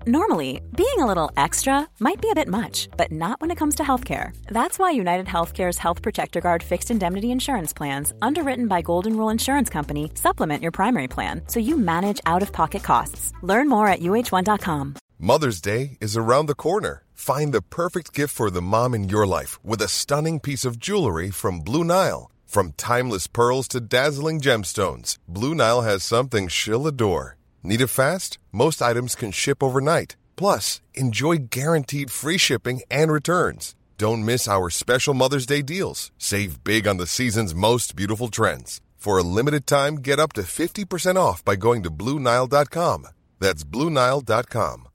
Normally, being a little extra might be a bit much, but not when it comes to healthcare. That's why United Healthcare's Health Protector Guard fixed indemnity insurance plans, underwritten by Golden Rule Insurance Company, supplement your primary plan so you manage out of pocket costs. Learn more at uh1.com. Mother's Day is around the corner. Find the perfect gift for the mom in your life with a stunning piece of jewelry from Blue Nile. From timeless pearls to dazzling gemstones, Blue Nile has something she'll adore. Need it fast? Most items can ship overnight. Plus, enjoy guaranteed free shipping and returns. Don't miss our special Mother's Day deals. Save big on the season's most beautiful trends. For a limited time, get up to 50% off by going to Bluenile.com. That's Bluenile.com.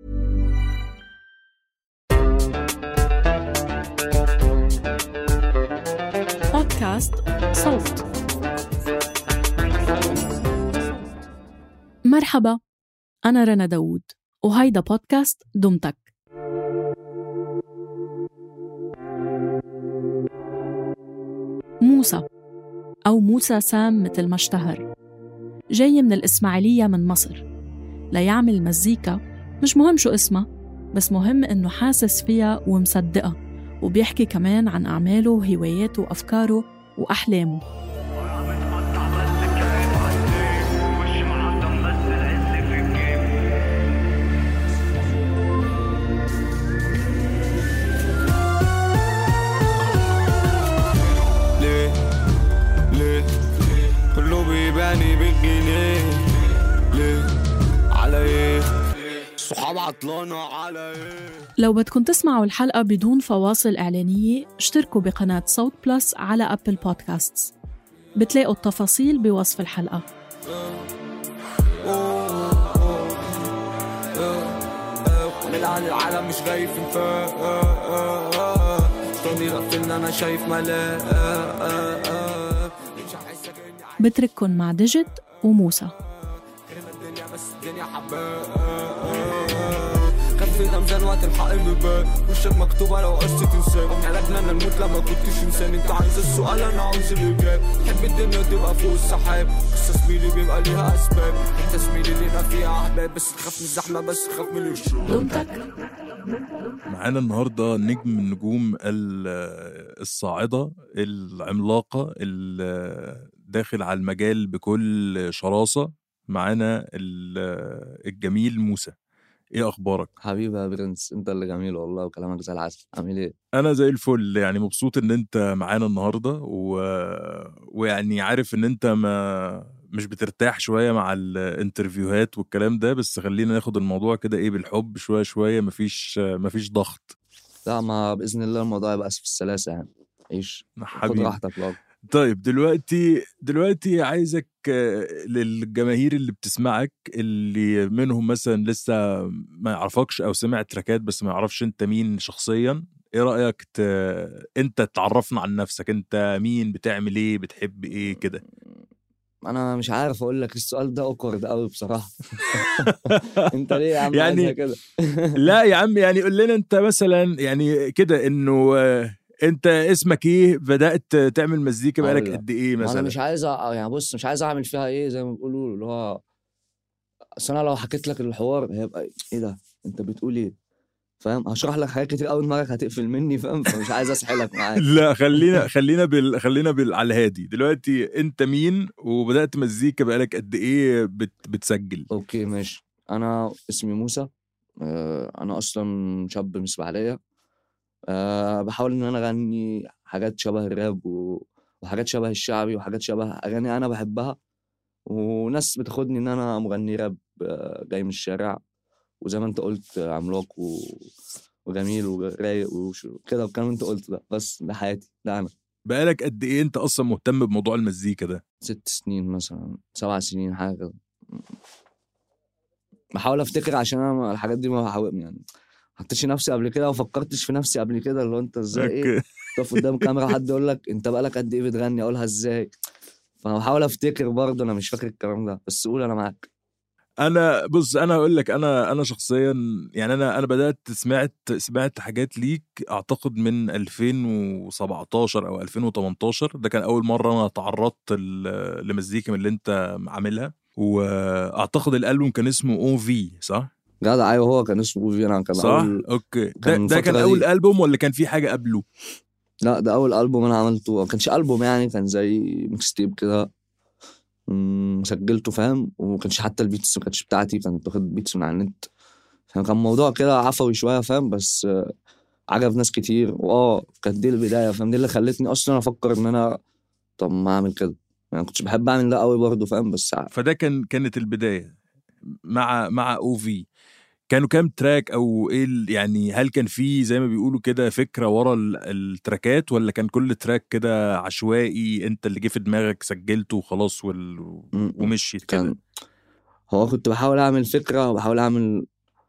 بودكاست صوت مرحبا أنا رنا داوود وهيدا بودكاست دمتك موسى أو موسى سام مثل ما اشتهر جاي من الإسماعيلية من مصر ليعمل مزيكا مش مهم شو اسمها بس مهم إنه حاسس فيها ومصدقها وبيحكي كمان عن أعماله وهواياته وأفكاره وأحلامه ليه ليه كله بيباني بالجنيه ليه على ايه الصحاب عطلانة على ايه لو بدكم تسمعوا الحلقة بدون فواصل إعلانية اشتركوا بقناة صوت بلس على أبل بودكاستس بتلاقوا التفاصيل بوصف الحلقة من عن العالم مش خايف انفاق طني غفلنا انا شايف ملاك مش هحسك اني بترككن مع ديجيت وموسى عارف الدنيا بس الدنيا حباك خف الامزان وقت الحق بيبان وشك مكتوبة لو عشت تنساك علاجنا انا نموت لما كنتش انسان انت عايز السؤال انا عاوز الاجابة تحب الدنيا تبقى فوق السحاب قصة زميلي بيبقى ليها اسباب انت زميلي لينا فيها احباب بس تخاف من الزحمة بس تخاف من الشباب معانا النهارده نجم من نجوم ال- الصاعده العملاقه اللي داخل على المجال بكل شراسه معانا ال- الجميل موسى ايه اخبارك حبيبي يا برنس انت اللي جميل والله وكلامك زي العسل عامل ايه انا زي الفل يعني مبسوط ان انت معانا النهارده و... ويعني عارف ان انت ما مش بترتاح شويه مع الانترفيوهات والكلام ده بس خلينا ناخد الموضوع كده ايه بالحب شويه شويه مفيش مفيش ضغط لا ما باذن الله الموضوع يبقى في السلاسه يعني عيش خد حبيبي راحتك بقى طيب دلوقتي دلوقتي عايزك آه، للجماهير اللي بتسمعك اللي منهم مثلا لسه ما يعرفكش او سمع تراكات بس ما يعرفش انت مين شخصيا ايه رايك ت... انت تعرفنا عن نفسك انت مين بتعمل ايه بتحب ايه كده انا مش عارف اقول لك السؤال ده اوكورد قوي بصراحه انت ليه يا عم يعني- عايزها كده لا يا عم يعني قول لنا انت مثلا يعني كده انه آه، انت اسمك ايه بدات تعمل مزيكا بقالك أقول لك. قد ايه ما انا مثلا مش عايز أ- يعني بص مش عايز اعمل فيها ايه زي ما بيقولوا اللي هو اصل انا لو حكيت لك الحوار هيبقى ايه ده انت بتقول ايه فاهم هشرح لك حاجات كتير قوي دماغك هتقفل مني فاهم فمش عايز اسحلك معاك لا خلينا خلينا بال خلينا بال على الهادي دلوقتي انت مين وبدات مزيكا بقالك قد ايه بت... بتسجل اوكي ماشي انا اسمي موسى آه، انا اصلا شاب من اسماعيليه أه بحاول ان انا اغني حاجات شبه الراب و... وحاجات شبه الشعبي وحاجات شبه اغاني انا بحبها وناس بتاخدني ان انا مغني راب آه، جاي من الشارع وزي ما انت قلت آه، عملاق و... وجميل ورايق وكده والكلام اللي انت قلته ده بس ده حياتي ده انا بقالك قد ايه انت اصلا مهتم بموضوع المزيكا ده ست سنين مثلا سبع سنين حاجه كده بحاول افتكر عشان انا ما- الحاجات دي ما بحاول يعني حطيتش نفسي قبل كده وفكرتش في نفسي قبل كده اللي هو انت ازاي ايه اوكي تقف قدام كاميرا حد يقول لك انت بقالك قد ايه بتغني اقولها ازاي فانا بحاول افتكر برضه انا مش فاكر الكلام ده بس قول انا معاك انا بص انا هقول لك انا انا شخصيا يعني انا انا بدات سمعت سمعت حاجات ليك اعتقد من 2017 او 2018 ده كان اول مره انا تعرضت ل- لمزيكا من اللي انت عاملها واعتقد الالبوم كان اسمه او في صح جدع ايوه هو كان اسمه اوفي انا كان صح اول اوكي ده, كان ده كان الفترة اول دي. البوم ولا كان في حاجه قبله لا ده اول البوم انا عملته ما كانش البوم يعني كان زي ميكس تيب كده أمم، سجلته فاهم وما كانش حتى البيتس ما كانتش بتاعتي كنت واخد بيتس من على النت فكان موضوع كده عفوي شويه فاهم بس آه، عجب ناس كتير واه كانت دي البدايه فاهم دي اللي خلتني اصلا افكر ان انا طب ما اعمل كده يعني كنتش بحب اعمل ده قوي برضه فاهم بس فده كان كانت البدايه مع مع او في كانوا كام تراك او ايه ال- يعني هل كان في زي ما بيقولوا كده فكره ورا ال- التراكات ولا كان كل تراك كده عشوائي انت اللي جه في دماغك سجلته وخلاص وال... م- ومشيت كده كان هو كنت بحاول اعمل فكره وبحاول اعمل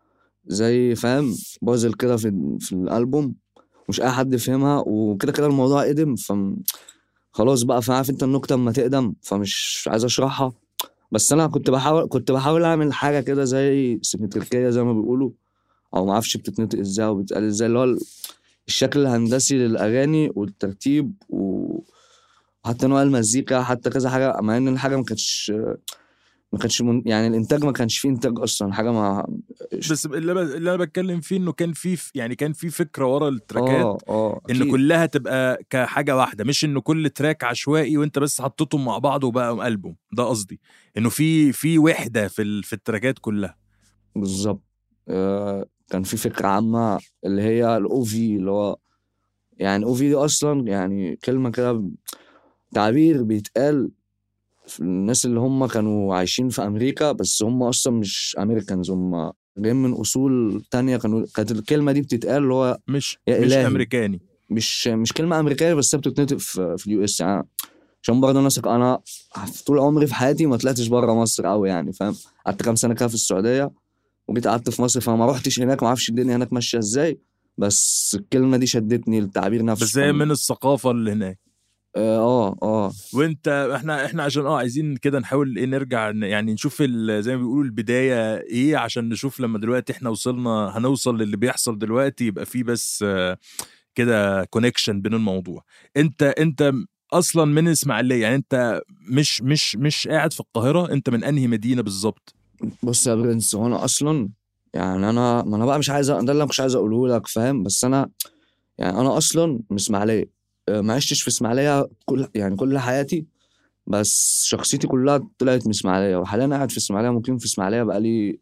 زي فاهم بازل كده في في الالبوم مش اي حد فهمها وكده كده الموضوع قدم ف خلاص بقى فعارف انت النكته اما تقدم فمش عايز اشرحها بس انا كنت بحاول كنت بحاول اعمل حاجه كده زي سيمتريكيه زي ما بيقولوا او ما اعرفش بتتنطق ازاي او بتتقال ازاي اللي هو ال- الشكل الهندسي للاغاني والترتيب و- وحتى نوع المزيكا حتى كذا حاجه مع ان الحاجه ما كانتش ما كانش من يعني الانتاج ما كانش فيه انتاج اصلا حاجه ما بس اللي, ب... اللي انا بتكلم فيه انه كان في يعني كان في فكره ورا التراكات اه اه ان أكيد. كلها تبقى كحاجه واحده مش انه كل تراك عشوائي وانت بس حطيتهم مع بعض وبقى البوم ده قصدي انه في في وحده في ال... في التراكات كلها بالظبط آه كان في فكره عامه اللي هي الاو في اللي هو يعني الاو في دي اصلا يعني كلمه كده تعبير بيتقال في الناس اللي هم كانوا عايشين في امريكا بس هم اصلا مش امريكانز هم جايين من اصول تانية كانوا كانت الكلمه دي بتتقال اللي هو مش يا مش إلهي. امريكاني مش مش كلمه امريكيه بس هي بتتنطق في في اليو اس يعني عشان برضه ناسك انا طول عمري في حياتي ما طلعتش بره مصر قوي يعني فاهم قعدت كام سنه كده في السعوديه وجيت قعدت في مصر فما رحتش هناك ما اعرفش الدنيا هناك ماشيه ازاي بس الكلمه دي شدتني التعبير نفسه بس هي من الثقافه اللي هناك اه اه وانت احنا احنا عشان اه عايزين كده نحاول ايه نرجع ن- يعني نشوف ال- زي ما بيقولوا البدايه ايه عشان نشوف لما دلوقتي احنا وصلنا هنوصل للي بيحصل دلوقتي يبقى في بس آه، كده كونكشن بين الموضوع انت انت اصلا من اسماعيليه يعني انت مش مش مش قاعد في القاهره انت من انهي مدينه بالظبط بص يا برنس هو انا اصلا يعني انا ما انا بقى مش عايز أ- ده اللي انا مش عايز اقوله لك فاهم بس انا يعني انا اصلا من اسماعيليه آه، ما عشتش في اسماعيليه كل يعني كل حياتي بس شخصيتي كلها طلعت من اسماعيليه وحاليا قاعد في اسماعيليه مقيم في اسماعيليه بقالي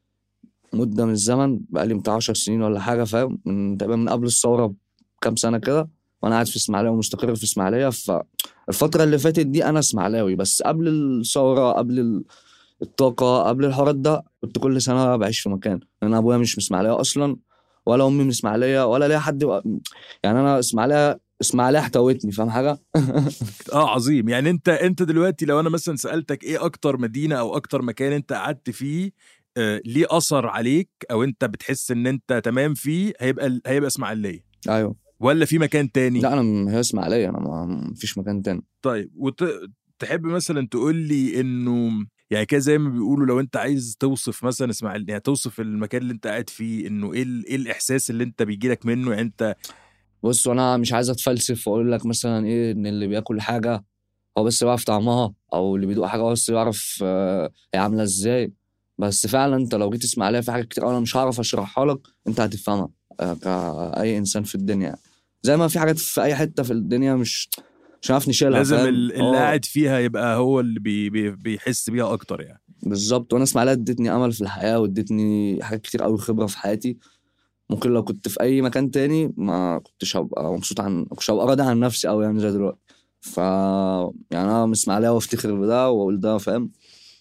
مده من الزمن بقالي بتاع 10 سنين ولا حاجه فاهم من تقريبا من قبل الثوره بكام سنه كده وانا قاعد في اسماعيليه ومستقر في اسماعيليه فالفتره اللي فاتت دي انا اسماعيلاوي بس قبل الثوره قبل ال... الطاقة قبل الحوارات ده كنت كل سنة بعيش في مكان أنا أبويا مش من إسماعيلية أصلا ولا أمي من إسماعيلية ولا ليا حد يعني أنا إسماعيلية إسماعيلية احتوتني فاهم حاجة؟ اه عظيم يعني انت انت دلوقتي لو انا مثلا سالتك ايه اكتر مدينه او اكتر مكان انت قعدت فيه آه ليه اثر عليك او انت بتحس ان انت تمام فيه هيبقى هيبقى اسماعيليه أيوه ولا في مكان تاني لا أنا م- هي إسماعيلية أنا ما مفيش مكان تاني طيب وتحب مثلا تقول لي انه يعني كده زي ما بيقولوا لو انت عايز توصف مثلا اسماعيل يعني توصف المكان اللي انت قاعد فيه انه ايه ال- ايه الاحساس اللي انت بيجي لك منه يعني انت بص أنا مش عايز أتفلسف وأقول لك مثلا إيه إن اللي بياكل حاجة هو بس بيعرف طعمها أو اللي بيدوق حاجة هو بس بيعرف آه، هي عاملة إزاي بس فعلا أنت لو جيت إسماعيلية في حاجات كتير أوي أنا مش هعرف أشرحها لك أنت هتفهمها آه، كأي إنسان في الدنيا يعني. زي ما في حاجات في أي حتة في الدنيا مش مش هنعرف نشيلها لازم فاهم؟ ال- اللي آه. قاعد فيها يبقى هو اللي بي بي بيحس بيها اكتر يعني بالظبط وانا اسماعيليه ادتني امل في الحياه وادتني حاجات كتير قوي خبره في حياتي ممكن لو كنت في اي مكان تاني ما كنتش هبقى مبسوط عن ما كنتش هبقى راضي عن نفسي قوي يعني زي دلوقتي ف يعني انا من اسماعيليه وافتخر بده واقول ده فاهم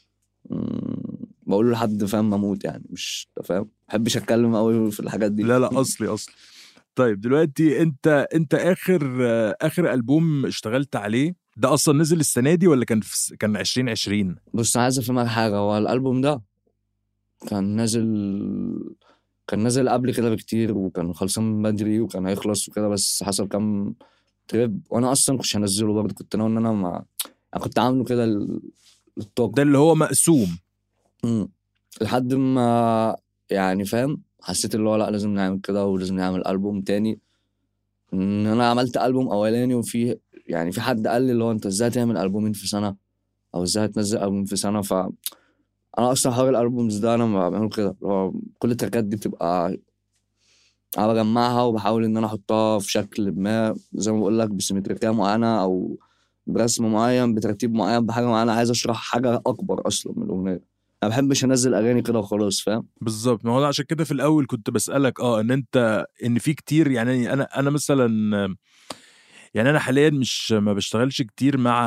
مم، بقول لحد فاهم اموت يعني مش أنت فاهم ما بحبش اتكلم قوي في الحاجات دي لا لا اصلي اصلي طيب دلوقتي انت انت اخر آه، اخر البوم اشتغلت عليه ده اصلا نزل السنه دي ولا كان في س- كان 2020 بص انا عايز افهمك حاجه هو الالبوم ده كان نازل كان نازل قبل كده بكتير وكان خلصان من بدري وكان هيخلص وكده بس حصل كام تريب وانا اصلا كنتش هنزله برضه كنت ناوي ان انا ما أنا كنت عامله كده لل- للطاقه ده اللي هو مقسوم مم. لحد ما يعني فاهم حسيت اللي هو لا لازم نعمل كده ولازم نعمل ألبوم تاني ان انا عملت ألبوم اولاني وفي يعني في حد قال لي اللي هو انت ازاي تعمل ألبومين في سنة او ازاي تنزل ألبوم في سنة ف انا اصلا حوار الالبومز ده انا ما بعمله كده اللي هو كل التراكات دي بتبقى انا بجمعها وبحاول ان انا احطها في شكل ما زي ما بقول لك بسيمتريكيه معينه او برسم معين بترتيب معين بحاجه معينه عايز اشرح حاجه اكبر اصلا من الاغنيه انا ما بحبش انزل اغاني كده وخلاص فاهم بالظبط ما هو أنا عشان كده في الاول كنت بسالك اه ان انت ان في كتير يعني انا انا مثلا يعني انا حاليا مش ما بشتغلش كتير مع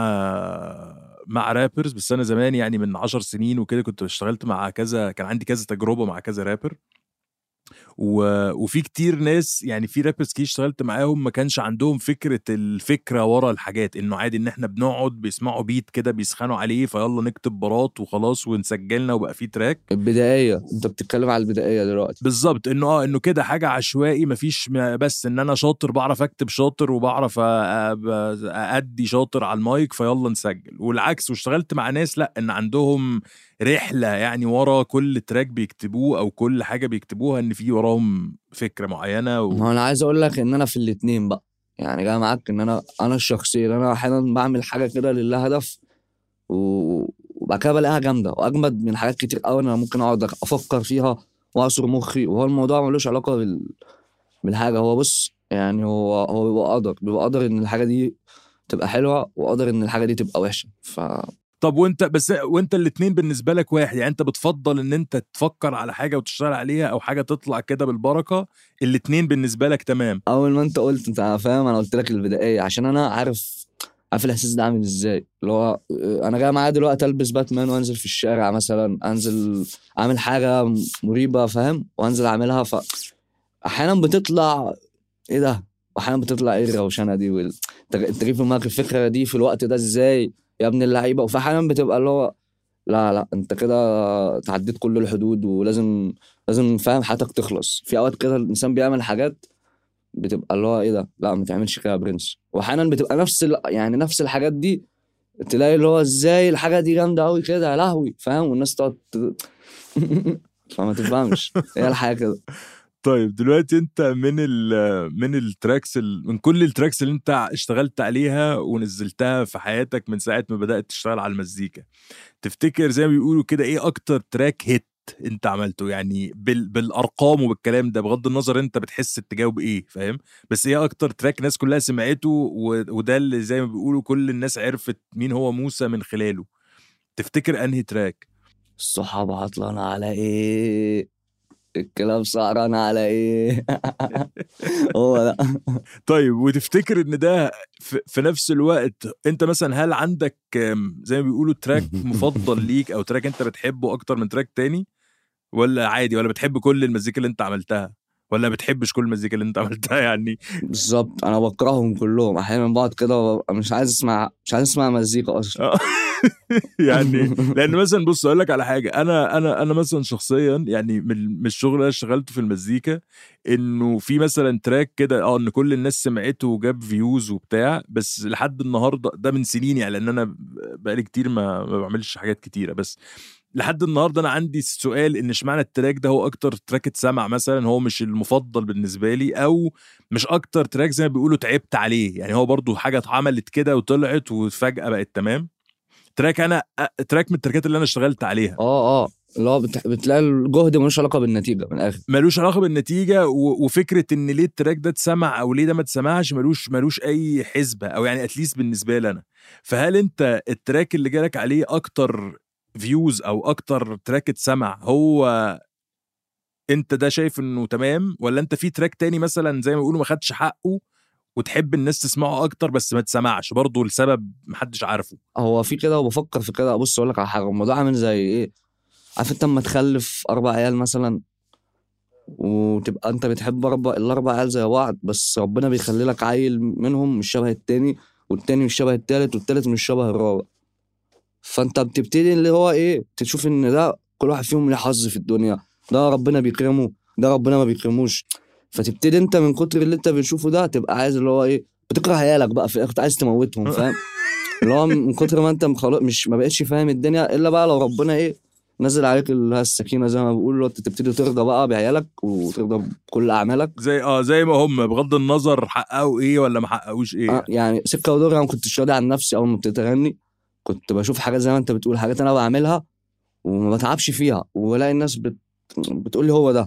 مع رابرز بس انا زمان يعني من عشر سنين وكده كنت اشتغلت مع كذا كان عندي كذا تجربه مع كذا رابر و... وفي كتير ناس يعني في رابرز كتير اشتغلت معاهم ما كانش عندهم فكره الفكره ورا الحاجات انه عادي ان احنا بنقعد بيسمعوا بيت كده بيسخنوا عليه فيلا نكتب برات وخلاص ونسجلنا وبقى في تراك البدائيه انت بتتكلم على البدائيه دلوقتي بالظبط انه اه انه كده حاجه عشوائي مفيش م- بس ان انا شاطر بعرف اكتب شاطر وبعرف أ- أ- ادي شاطر على المايك فيلا نسجل والعكس واشتغلت مع ناس لا ان عندهم رحله يعني ورا كل تراك بيكتبوه او كل حاجه بيكتبوها ان في وراهم فكره معينه و... ما هو انا عايز اقول لك ان انا في الاتنين بقى يعني جاي معاك ان انا انا الشخصيه اللي انا احيانا بعمل حاجه كده لله هدف و- وبعد كده بلاقيها جامده واجمد من حاجات كتير قوي انا ممكن اقعد افكر فيها واعصر مخي وهو الموضوع ملوش علاقه بال... بالحاجه هو بص يعني هو هو بيبقى قدر بيبقى قدر ان الحاجه دي تبقى حلوه وقدر ان الحاجه دي تبقى وحشه ف طب وانت بس وانت الاتنين بالنسبه لك واحد يعني انت بتفضل ان انت تفكر على حاجه وتشتغل عليها او حاجه تطلع كده بالبركه الاتنين بالنسبه لك تمام اول ما انت قلت انت فاهم انا قلت لك البدائيه عشان انا عارف عارف الاحساس ده عامل ازاي اللي هو اه، انا جاي معايا دلوقتي البس باتمان وانزل في الشارع مثلا انزل اعمل حاجه مريبه فاهم وانزل اعملها ف احيانا بتطلع ايه ده واحيانا بتطلع ايه الروشنه دي وال... انت انت جاي في دماغك الفكره دي في الوقت ده ازاي يا ابن اللعيبه وفي احيانا بتبقى اللي هو لا لا انت كده تعديت كل الحدود ولازم لازم فاهم حياتك تخلص في اوقات كده الانسان بيعمل حاجات بتبقى اللي هو ايه ده لا ما تعملش كده يا برنس واحيانا بتبقى نفس ال... يعني نفس الحاجات دي تلاقي اللي هو ازاي الحاجه دي جامده قوي كده يا لهوي فاهم والناس تقعد ت- فما تفهمش هي الحاجه كده طيب دلوقتي انت من ال من التراكس ال من كل التراكس اللي انت اشتغلت عليها ونزلتها في حياتك من ساعه ما بدات تشتغل على المزيكا تفتكر زي ما بيقولوا كده ايه اكتر تراك هيت انت عملته يعني بال بالارقام وبالكلام ده بغض النظر انت بتحس تجاوب ايه فاهم بس ايه اكتر تراك الناس كلها سمعته و- وده اللي زي ما بيقولوا كل الناس عرفت مين هو موسى من خلاله تفتكر انهي تراك الصحاب عطلانة على ايه الكلاب سهرانة على ايه هو ده طيب وتفتكر ان ده في, في نفس الوقت انت مثلا هل عندك آم، زي ما بيقولوا تراك مفضل ليك او تراك انت بتحبه اكتر من تراك تاني ولا عادي ولا بتحب كل المزيكا اللي انت عملتها ولا بتحبش كل المزيكا اللي انت عملتها يعني بالظبط انا بكرههم كلهم احيانا بقعد كده وببقى مش عايز اسمع مش عايز اسمع مزيكا اصلا آه. يعني لان مثلا بص اقول لك على حاجه انا انا انا مثلا شخصيا يعني من من الشغل اللي انا اشتغلته في المزيكا انه في مثلا تراك كده اه ان كل الناس سمعته وجاب فيوز وبتاع بس لحد النهارده ده من سنين يعني لان انا بقالي كتير ما ما بعملش حاجات كتيره بس لحد النهارده انا عندي سؤال ان اشمعنى التراك ده هو اكتر تراك اتسمع مثلا هو مش المفضل بالنسبه لي او مش اكتر تراك زي ما بيقولوا تعبت عليه يعني هو برضو حاجه اتعملت كده وطلعت وفجاه بقت تمام تراك انا أ- تراك من التراكات اللي انا اشتغلت عليها اه اه اللي هو بت... بتلاقي الجهد ملوش علاقه بالنتيجه من الاخر ملوش علاقه بالنتيجه و... وفكره ان ليه التراك ده اتسمع او ليه ده ما اتسمعش ملوش ملوش اي حسبه او يعني اتليست بالنسبه لي انا فهل انت التراك اللي جالك عليه اكتر فيوز او اكتر تراك اتسمع هو انت ده شايف انه تمام ولا انت في تراك تاني مثلا زي ما بيقولوا ما خدش حقه وتحب الناس تسمعه اكتر بس ما تسمعش برضه لسبب محدش عارفه هو في كده وبفكر في كده بص اقول لك على حاجه الموضوع عامل زي ايه عارف انت اما تخلف اربع عيال مثلا وتبقى انت بتحب اربع الاربع عيال زي بعض بس ربنا بيخلي لك عيل منهم مش شبه التاني والتاني مش شبه التالت والتالت مش شبه الرابع فانت بتبتدي اللي هو ايه تشوف ان ده كل واحد فيهم ليه حظ في الدنيا ده ربنا بيكرمه ده ربنا ما بيكرموش فتبتدي انت من كتر اللي انت بتشوفه ده تبقى عايز اللي هو ايه بتكره عيالك بقى في الاخر عايز تموتهم فاهم اللي هو من كتر ما انت خلاص مش ما بقتش فاهم الدنيا الا بقى لو ربنا ايه نزل عليك اللي هي السكينه زي ما بيقولوا انت تبتدي ترضى بقى بعيالك وترضى بكل اعمالك زي اه زي ما هم بغض النظر حققوا ايه ولا ما حققوش ايه آه يعني سكه ودور انا ما كنتش راضي عن نفسي اول ما ابتديت اغني كنت بشوف حاجات زي ما انت بتقول حاجات انا بعملها وما بتعبش فيها والاقي الناس بت... بتقول لي هو ده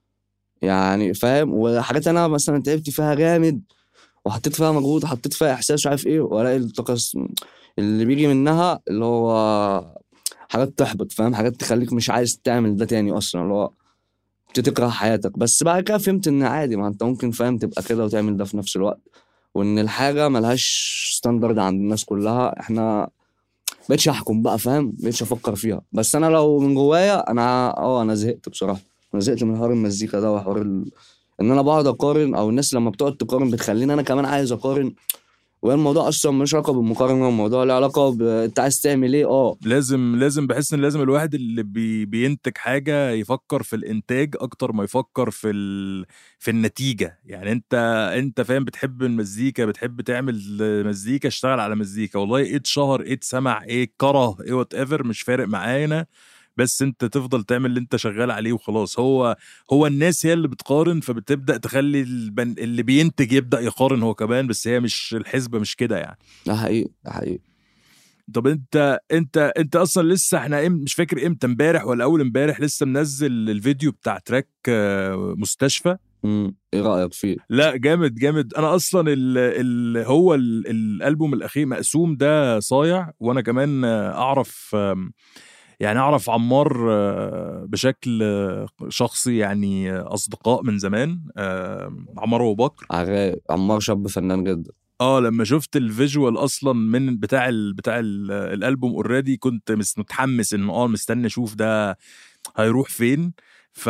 يعني فاهم وحاجات انا مثلا تعبت فيها جامد وحطيت فيها مجهود وحطيت فيها احساس مش عارف ايه والاقي الطاقه اللي بيجي منها اللي هو حاجات تحبط فاهم حاجات تخليك مش عايز تعمل ده تاني اصلا اللي هو تكره حياتك بس بعد كده فهمت ان عادي ما انت ممكن فاهم تبقى كده وتعمل ده في نفس الوقت وان الحاجه ملهاش ستاندرد عند الناس كلها احنا بقتش احكم بقى فاهم بقتش افكر فيها بس انا لو من جوايا انا اه انا زهقت بصراحه انا زهقت من حوار المزيكا ده وحوار ال... ان انا بقعد اقارن او الناس لما بتقعد تقارن بتخليني انا كمان عايز اقارن وهي الموضوع اصلا مش علاقه بالمقارنه الموضوع له علاقه ب... انت عايز تعمل ايه اه لازم لازم بحس ان لازم الواحد اللي بي بينتج حاجه يفكر في الانتاج اكتر ما يفكر في ال... في النتيجه يعني انت انت فاهم بتحب المزيكا بتحب تعمل مزيكا اشتغل على مزيكا والله ايه اتشهر ايه اتسمع ايه كره ايه وات ايفر مش فارق معانا بس انت تفضل تعمل اللي انت شغال عليه وخلاص هو هو الناس هي اللي بتقارن فبتبدا تخلي البن... اللي بينتج يبدا يقارن هو كمان بس هي مش الحسبه مش كده يعني ده حقيقي ده حقيقي طب انت انت انت اصلا لسه احنا ام مش فاكر امتى امبارح ولا اول امبارح لسه منزل الفيديو بتاع تراك آه، مستشفى امم ايه رايك فيه لا جامد جامد انا اصلا ال ال هو ال الالبوم الاخير مقسوم ده صايع وانا كمان اعرف آم، يعني اعرف عمار آه، بشكل آه، شخصي يعني اصدقاء من زمان آم، عمار ابو بكر عراق عمار شاب فنان جدا اه لما شفت الفيجوال اصلا من بتاع ال بتاع ال الالبوم اوريدي كنت مس- متحمس انه اه مستني اشوف ده هيروح فين ف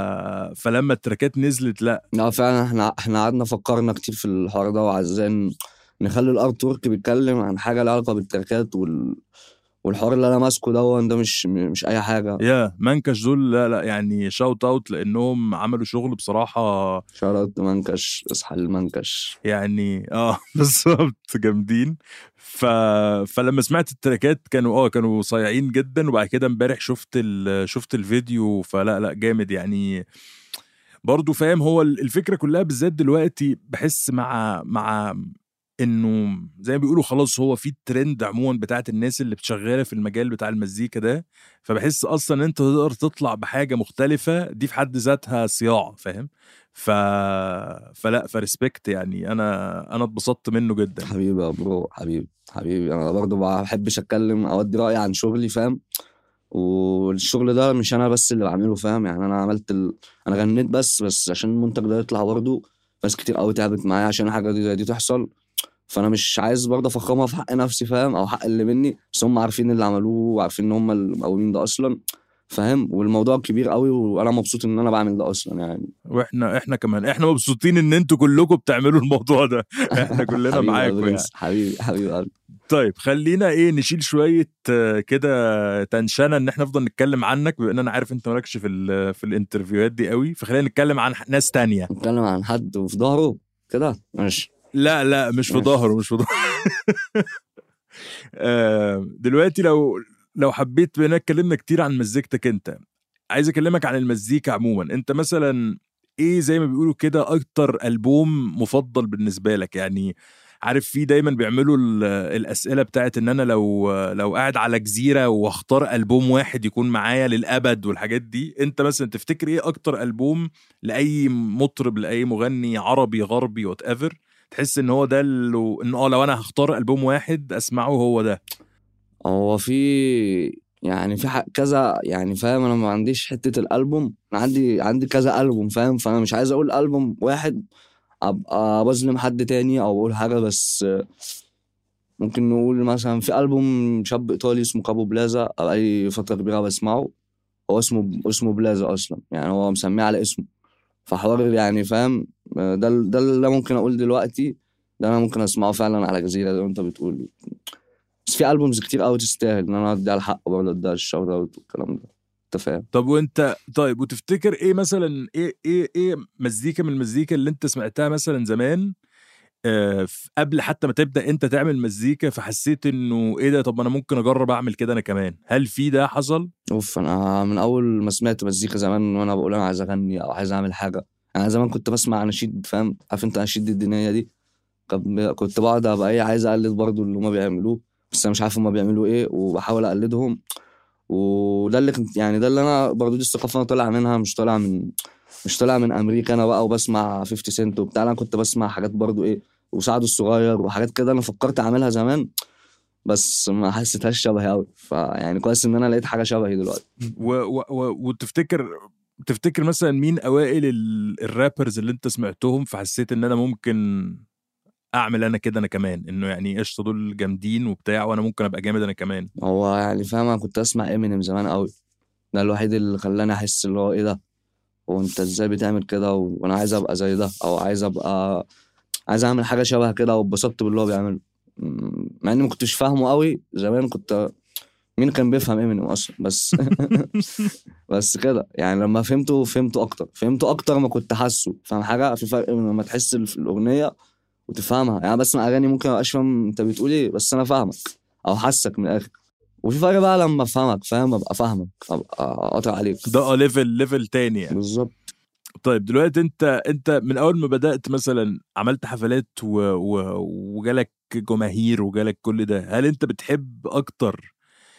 فلما التراكات نزلت لا لا فعلا احنا احنا قعدنا فكرنا كتير في الحوار ده وعايزين نخلي الارت ورك بيتكلم عن حاجه لها علاقه بالتراكات وال... والحوار اللي انا ماسكه ده ده مش مش اي حاجه يا منكش دول لا لا يعني شاوت اوت لانهم عملوا شغل بصراحه شارات منكش اصحى المنكش يعني اه بالظبط جامدين ف... فلما سمعت التراكات كانوا اه كانوا صايعين جدا وبعد كده امبارح شفت ال... شفت الفيديو فلا لا جامد يعني برضو فاهم هو ال- الفكره كلها بالذات دلوقتي بحس مع مع انه زي ما بيقولوا خلاص هو في الترند عموما بتاعت الناس اللي بتشغاله في المجال بتاع المزيكا ده فبحس اصلا ان انت تقدر تطلع بحاجه مختلفه دي في حد ذاتها صياعه فاهم ف فلا فريسبكت يعني انا انا اتبسطت منه جدا حبيبي يا برو حبيبي حبيبي انا برضه ما بحبش اتكلم او ادي رايي عن شغلي فاهم والشغل ده مش انا بس اللي بعمله فاهم يعني انا عملت ال... انا غنيت بس بس عشان المنتج ده يطلع برضه ناس كتير قوي تعبت معايا عشان حاجه دي زي دي تحصل فانا مش عايز برضه افخمها في حق نفسي فاهم او حق اللي مني بس هم عارفين اللي عملوه وعارفين ان هم المقاولين ده اصلا فاهم والموضوع كبير قوي وانا مبسوط ان انا بعمل ده اصلا يعني واحنا احنا كمان احنا مبسوطين ان انتوا كلكم بتعملوا الموضوع ده احنا كلنا حبيبي يا معاكم يعني برنس، حبيبي حبيبي قلبي. طيب خلينا ايه نشيل شويه آه، كده تنشنه ان احنا نفضل نتكلم عنك بما ان انا عارف انت مالكش في ال- في الانترفيوهات دي قوي فخلينا نتكلم عن ناس تانية نتكلم عن حد وفي ظهره كده ماشي لا لا مش في ماشي. ظهره مش في ظهره آه، دلوقتي لو لو حبيت بما اننا اتكلمنا كتير عن مزيكتك انت عايز اكلمك عن المزيكا عموما انت مثلا ايه زي ما بيقولوا كده اكتر البوم مفضل بالنسبه لك يعني عارف في دايما بيعملوا ال- الاسئله بتاعت ان انا لو لو قاعد على جزيره واختار البوم واحد يكون معايا للابد والحاجات دي انت مثلا تفتكر ايه اكتر البوم لاي مطرب لاي مغني عربي غربي وات ايفر تحس ان هو ده اللي ان اه لو انا هختار البوم واحد اسمعه هو ده هو في يعني في حق كذا يعني فاهم انا ما عنديش حته الالبوم انا عندي عندي كذا البوم فاهم فانا مش عايز اقول البوم واحد ابقى بظلم حد تاني او اقول حاجه بس ممكن نقول مثلا في البوم شاب ايطالي اسمه كابو بلازا او اي فتره كبيره بسمعه هو اسمه اسمه بلازا اصلا يعني هو مسميه على اسمه فحوار يعني فاهم ده ده اللي ممكن اقول دلوقتي ده انا ممكن اسمعه فعلا على جزيره زي ما انت بتقول بس في البومز كتير قوي تستاهل ان انا ادي على الحق برضه ادي على الشوت اوت والكلام ده انت فاهم طب وانت طيب وتفتكر ايه مثلا ايه ايه ايه مزيكا من المزيكا اللي انت سمعتها مثلا زمان آه ف- قبل حتى ما تبدا انت تعمل مزيكا فحسيت انه ايه ده طب ما انا ممكن اجرب اعمل كده انا كمان هل في ده حصل اوف انا من اول ما سمعت مزيكا زمان وانا بقول انا عايز اغني او عايز اعمل حاجه انا زمان كنت بسمع اناشيد فاهم عارف انت اناشيد الدينيه دي كب- كنت بقعد ابقى ايه عايز اقلد برضو اللي هما بيعملوه بس انا مش عارف هما بيعملوا ايه وبحاول اقلدهم وده اللي كنت يعني ده اللي انا برضو دي الثقافه انا طالع منها مش طالع من مش طالع من امريكا انا بقى وبسمع 50 سنت وبتاع انا كنت بسمع حاجات برضو ايه وسعد الصغير وحاجات كده انا فكرت اعملها زمان بس ما حسيتهاش شبهي قوي فيعني كويس ان انا لقيت حاجه شبهي دلوقتي و و و وتفتكر تفتكر مثلا مين اوائل ال- الرابرز اللي انت سمعتهم فحسيت ان انا ممكن اعمل انا كده انا كمان انه يعني قشطه دول جامدين وبتاع وانا ممكن ابقى جامد انا كمان هو يعني فاهم انا كنت اسمع امينيم زمان قوي ده الوحيد اللي خلاني احس اللي هو ايه ده هو انت ازاي بتعمل كده وانا عايز ابقى زي ده او عايز ابقى عايز اعمل حاجه شبه كده واتبسطت باللي هو بيعمله م- مع اني ما كنتش فاهمه قوي زمان كنت مين كان بيفهم امينيم اصلا بس بس كده يعني لما فهمته فهمته اكتر فهمته اكتر ما كنت حاسه فاهم حاجه في فرق بين لما تحس في الاغنيه وتفهمها يعني بسمع اغاني ممكن مبقاش فاهم انت بتقول ايه بس انا فاهمك او حاسك من الاخر وفي فرق بقى لما افهمك فاهم ابقى فاهمك ابقى قاطع عليك ده اه ليفل ليفل تاني يعني بالظبط طيب دلوقتي انت انت من اول ما بدات مثلا عملت حفلات و... و... وجالك جماهير وجالك كل ده هل انت بتحب اكتر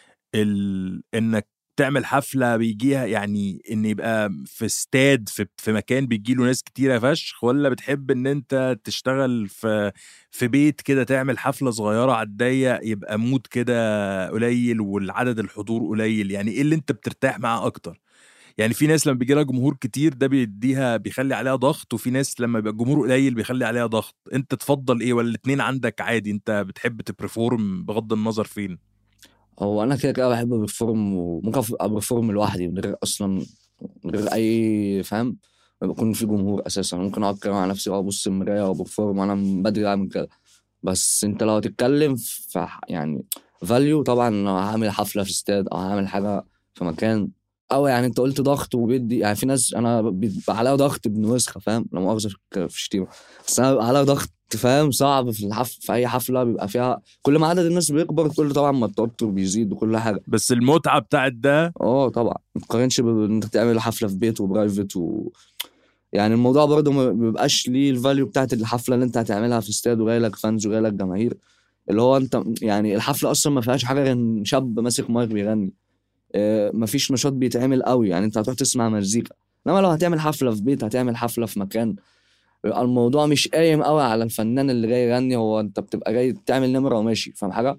ال... انك تعمل حفله بيجيها يعني ان يبقى في استاد في, في مكان بيجي له ناس كتيره فشخ ولا بتحب ان انت تشتغل في في بيت كده تعمل حفله صغيره على الضيق يبقى مود كده قليل والعدد الحضور قليل يعني ايه اللي انت بترتاح معاه اكتر يعني في ناس لما بيجي لها جمهور كتير ده بيديها بيخلي عليها ضغط وفي ناس لما يبقى الجمهور قليل بيخلي عليها ضغط انت تفضل ايه ولا الاتنين عندك عادي انت بتحب تبرفورم بغض النظر فين هو انا كده كده بحب برفورم وممكن ابقى برفورم لوحدي من غير اصلا من غير اي فاهم ما بكون في جمهور اساسا ممكن اقعد كده مع نفسي وابص المرايه وبرفورم وانا من بدري اعمل كده بس انت لو هتتكلم في ح- يعني فاليو طبعا لو هعمل حفله في استاد او هعمل حاجه في مكان او يعني انت قلت ضغط وبيدي يعني في ناس انا بيبقى عليها ضغط ابن وسخه فاهم لا مؤاخذه في الك- في الشتيمه بس انا بيبقى عليها ضغط فاهم صعب في الحف في اي حفله بيبقى فيها كل ما عدد الناس بيكبر كل طبعا ما التوتر بيزيد وكل حاجه بس المتعه بتاعت ده اه طبعا ما تقارنش بانك تعمل حفله في بيت وبرايفت و يعني الموضوع برضه ما بيبقاش ليه الفاليو بتاعت الحفله اللي انت هتعملها في استاد وجاي لك فانز وجاي لك جماهير اللي هو انت يعني الحفله اصلا ما فيهاش حاجه غير إن شاب ماسك مايك بيغني آه، مفيش نشاط بيتعمل قوي يعني انت هتروح تسمع مزيكا انما لو هتعمل حفله في بيت هتعمل حفله في مكان بيبقى الموضوع مش قايم قوي على الفنان اللي جاي يغني هو انت بتبقى جاي تعمل نمره وماشي فاهم حاجه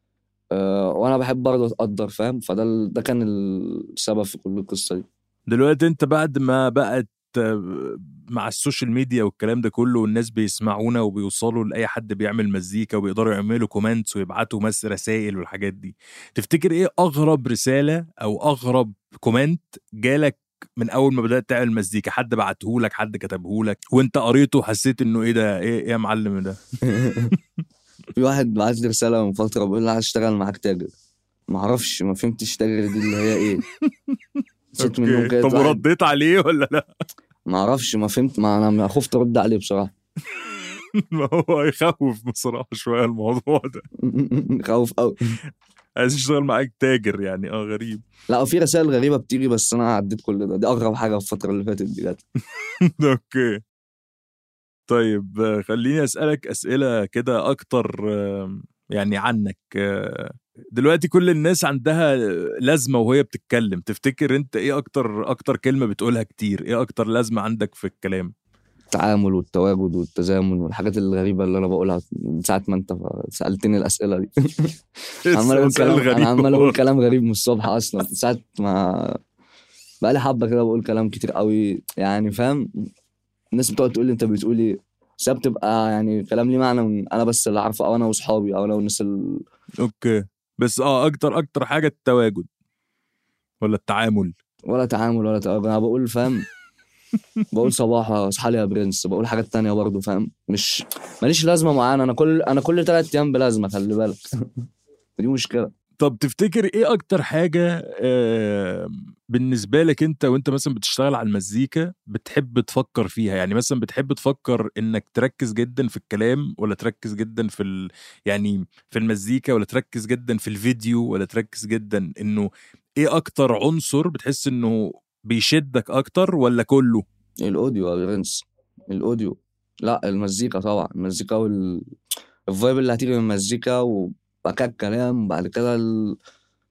أه وانا بحب برضه اتقدر فاهم فده ال- ده كان السبب في كل القصه دي دلوقتي انت بعد ما بقت آه، مع السوشيال ميديا والكلام ده كله والناس بيسمعونا وبيوصلوا لاي حد بيعمل مزيكا وبيقدروا يعملوا كومنتس ويبعتوا مس رسائل والحاجات دي تفتكر ايه اغرب رساله او اغرب كومنت جالك من اول ما بدات تعمل مزيكا حد بعتهولك حد كتبهولك وانت قريته وحسيت انه ايه ده ايه, إيه يا معلم ده في واحد بعت لي رساله من فتره بيقول لي عايز اشتغل معاك تاجر ما اعرفش ما فهمتش تاجر دي اللي هي ايه نسيت منهم أوكي. كده طب واحد- ورديت عليه ولا لا ما اعرفش ما فهمت ما انا ما خفت ارد عليه بصراحه ما هو يخوف بصراحه شويه الموضوع ده خوف قوي عايز يشتغل معاك تاجر يعني اه غريب لا وفي رسائل غريبه بتيجي بس انا عديت كل ده دي اغرب حاجه في الفتره اللي فاتت دي جت اوكي طيب آه، خليني اسالك اسئله كده اكتر آه، يعني عنك آه، دلوقتي كل الناس عندها لازمه وهي بتتكلم تفتكر انت ايه اكتر اكتر كلمه بتقولها كتير ايه اكتر لازمه عندك في الكلام التعامل والتواجد والتزامن والحاجات الغريبه اللي انا بقولها من ساعه ما انت سالتني الاسئله دي عمال اقول سؤال كلام انا عمال اقول والله. كلام غريب من الصبح اصلا من ساعه ما بقالي حبه كده بقول كلام كتير قوي يعني فاهم الناس بتقعد تقول لي انت بتقول ايه بس هي بتبقى يعني كلام ليه معنى من انا بس اللي عارفه او انا واصحابي او انا والناس ال... اوكي بس اه اكتر اكتر حاجه التواجد ولا التعامل ولا تعامل ولا تواجد انا بقول فاهم بقول صباح اصحى لي يا برنس بقول حاجات تانية برضه فاهم مش ماليش لازمه معانا انا كل انا كل ثلاث ايام بلازمه خلي بالك دي مشكله طب تفتكر ايه اكتر حاجة آه، بالنسبة لك انت وانت مثلا بتشتغل على المزيكا بتحب تفكر فيها يعني مثلا بتحب تفكر انك تركز جدا في الكلام ولا تركز جدا في ال... يعني في المزيكا ولا تركز جدا في الفيديو ولا تركز جدا انه ايه اكتر عنصر بتحس انه بيشدك اكتر ولا كله الاوديو يا برنس الاوديو لا المزيكا طبعا المزيكا وال الفايب اللي هتيجي من المزيكا وبعد كده الكلام بعد كده ال...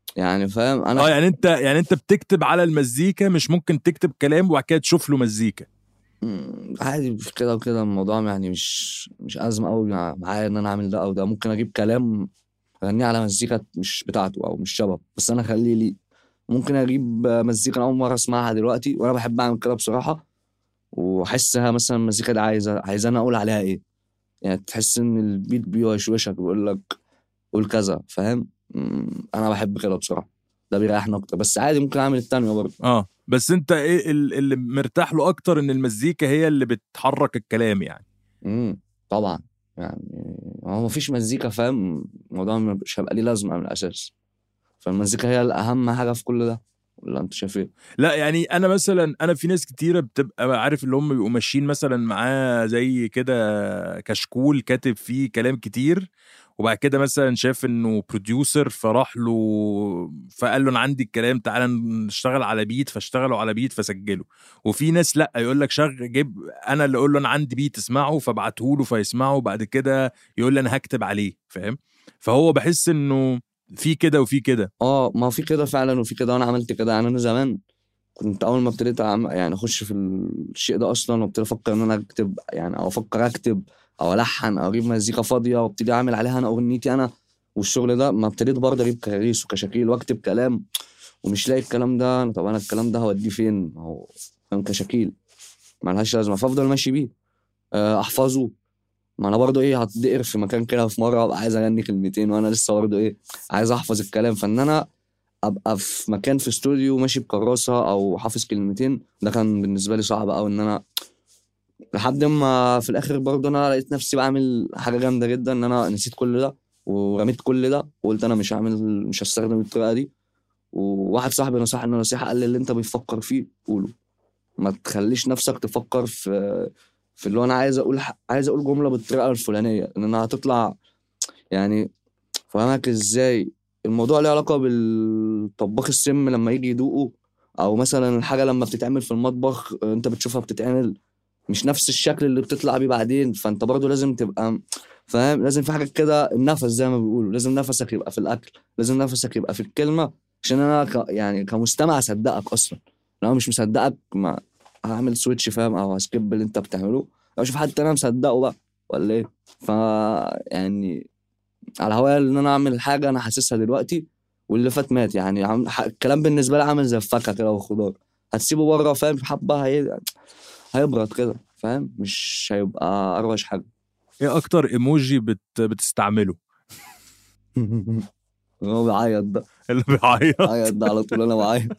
يعني فاهم اه انا يعني انت يعني انت بتكتب على المزيكا مش ممكن تكتب كلام وبعد كده تشوف له مزيكا مم، عادي في كده وكده الموضوع يعني مش مش ازمه قوي معايا ان انا اعمل ده او ده ممكن اجيب كلام اغنيه على مزيكا مش بتاعته او مش شبه بس انا اخليه ليه ممكن اجيب مزيكا انا اول مره اسمعها دلوقتي وانا بحب اعمل كده بصراحه واحسها مثلا المزيكا دي عايزه عايزه انا اقول عليها ايه يعني تحس ان البيت بيوشوشك بيقول لك قول كذا فاهم مم، انا بحب كده بصراحه ده بيريحني اكتر بس عادي ممكن اعمل التانية برضه اه بس انت ايه ال- اللي مرتاح له اكتر ان المزيكا هي اللي بتحرك الكلام يعني امم طبعا يعني هو مفيش مزيكا فاهم الموضوع مش هيبقى ليه لازمه من الاساس فالمزيكا هي الاهم حاجه في كل ده ولا انت شايف ايه؟ لا يعني انا مثلا انا في ناس كتيره بتبقى عارف اللي هم بيبقوا ماشيين مثلا معاه زي كده كشكول كاتب فيه كلام كتير وبعد كده مثلا شاف انه بروديوسر فراح له فقال له انا عندي الكلام تعالى نشتغل على بيت فاشتغلوا على بيت فسجلوا وفي ناس لا يقول لك شغل جيب انا اللي اقول له انا عندي بيت اسمعه فابعته له فيسمعه وبعد كده يقول لي انا هكتب عليه فاهم فهو بحس انه في كده وفي كده اه ما في كده فعلا وفي كده وانا عملت كده يعني انا زمان كنت اول ما ابتديت أعم- يعني اخش في الشيء ده اصلا وابتدي افكر ان انا اكتب يعني او افكر اكتب او الحن او اجيب مزيكا فاضيه وابتدي اعمل عليها انا اغنيتي انا والشغل ده ما ابتديت برضه اجيب كراريس وكشاكيل واكتب كلام ومش لاقي الكلام ده طب انا الكلام ده هوديه فين؟ ما هو فاهم كشاكيل ملهاش لازمه فافضل ماشي بيه آه، احفظه ما انا برضه ايه هتدقر في مكان كده في مره ابقى عايز اغني كلمتين وانا لسه برضه ايه عايز احفظ الكلام فان انا ابقى في مكان في استوديو ماشي بكراسه او حافظ كلمتين ده كان بالنسبه لي صعب قوي ان انا لحد ما في الاخر برضه انا لقيت نفسي بعمل حاجه جامده جدا ان انا نسيت كل ده ورميت كل ده وقلت انا مش هعمل مش هستخدم الطريقه دي وواحد صاحبي نصحني نصيحه قال لي اللي انت بتفكر فيه قوله ما تخليش نفسك تفكر في في اللي هو انا عايز اقول ح- عايز اقول جمله بالطريقه الفلانيه ان انا هتطلع يعني فاهمك ازاي الموضوع له علاقه بالطباخ السم لما يجي يدوقه او مثلا الحاجه لما بتتعمل في المطبخ آه، انت بتشوفها بتتعمل مش نفس الشكل اللي بتطلع بيه بعدين فانت برضو لازم تبقى فاهم لازم في حاجه كده النفس زي ما بيقولوا لازم نفسك يبقى في الاكل لازم نفسك يبقى في الكلمه عشان انا ك... يعني كمستمع اصدقك اصلا لو أنا مش مصدقك ما هعمل سويتش فاهم او هسكيب اللي انت بتعمله او اشوف حد انا مصدقه بقى ولا ايه ف يعني على هوايا ان انا اعمل حاجه انا حاسسها دلوقتي واللي فات مات يعني عم... ح- الكلام بالنسبه لي عامل زي الفاكهه كده والخضار هتسيبه بره فاهم حبه هي... هيبرد كده فاهم مش هيبقى اروش حاجه ايه اكتر ايموجي بت بتستعمله هو بيعيط ده اللي بيعيط بيعيط ده على طول انا بعيط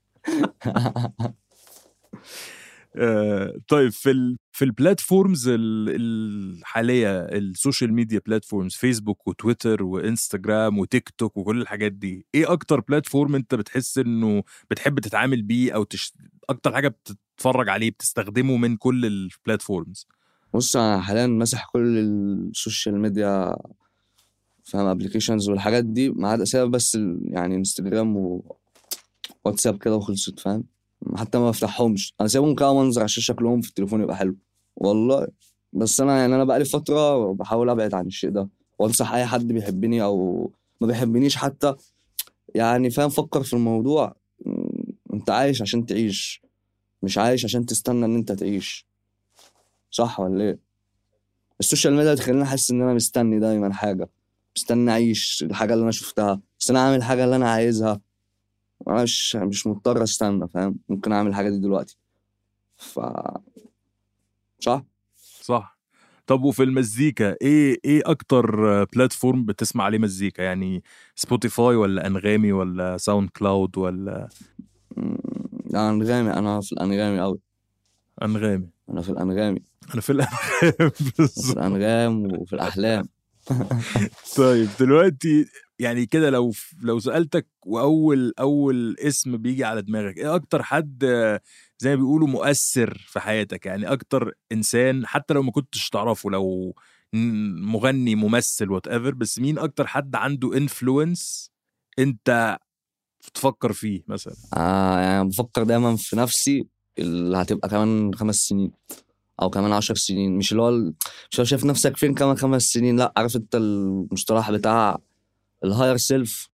آه، طيب في ال في البلاتفورمز ال- الحاليه السوشيال ميديا بلاتفورمز فيسبوك وتويتر وانستجرام وتيك توك وكل الحاجات دي ايه اكتر بلاتفورم انت بتحس انه بتحب تتعامل بيه او تش... اكتر حاجه بتتفرج عليه بتستخدمه من كل البلاتفورمز بص انا حاليا ماسح كل السوشيال ميديا فاهم ابلكيشنز والحاجات دي ما عدا سبب بس ال- يعني انستجرام وواتساب كده وخلصت فاهم حتى ما بفتحهمش انا سايبهم كده منظر عشان شكلهم في التليفون يبقى حلو والله بس انا يعني انا بقالي فتره بحاول ابعد عن الشيء ده وانصح اي حد بيحبني او ما بيحبنيش حتى يعني فاهم فكر في الموضوع م، انت عايش عشان تعيش مش عايش عشان تستنى ان انت تعيش صح ولا ايه السوشيال ميديا بتخليني احس ان انا مستني دايما حاجه مستني اعيش الحاجه اللي انا شفتها بس انا اعمل الحاجه اللي انا عايزها انا مش مش مضطر استنى فاهم ممكن اعمل الحاجه دي دلوقتي ف صح صح طب وفي المزيكا ايه ايه اكتر بلاتفورم بتسمع عليه مزيكا يعني سبوتيفاي ولا انغامي ولا ساوند كلاود ولا م، انا انغامي انا في الانغامي قوي انغامي انا في الانغامي انا في الانغام في بالظبط. الانغام وفي الاحلام طيب دلوقتي يعني كده لو لو سالتك واول اول اسم بيجي على دماغك ايه اكتر حد آه، زي ما بيقولوا مؤثر في حياتك يعني اكتر انسان حتى لو ما كنتش تعرفه لو ن- مغني ممثل وات ايفر بس مين اكتر حد عنده انفلونس انت تفكر فيه مثلا آه يعني بفكر دايما في نفسي اللي هتبقى كمان خمس سنين او كمان عشر سنين مش اللي هو ال- مش هو شايف نفسك فين كمان خمس سنين لا عارف انت المصطلح بتاع الهاير سيلف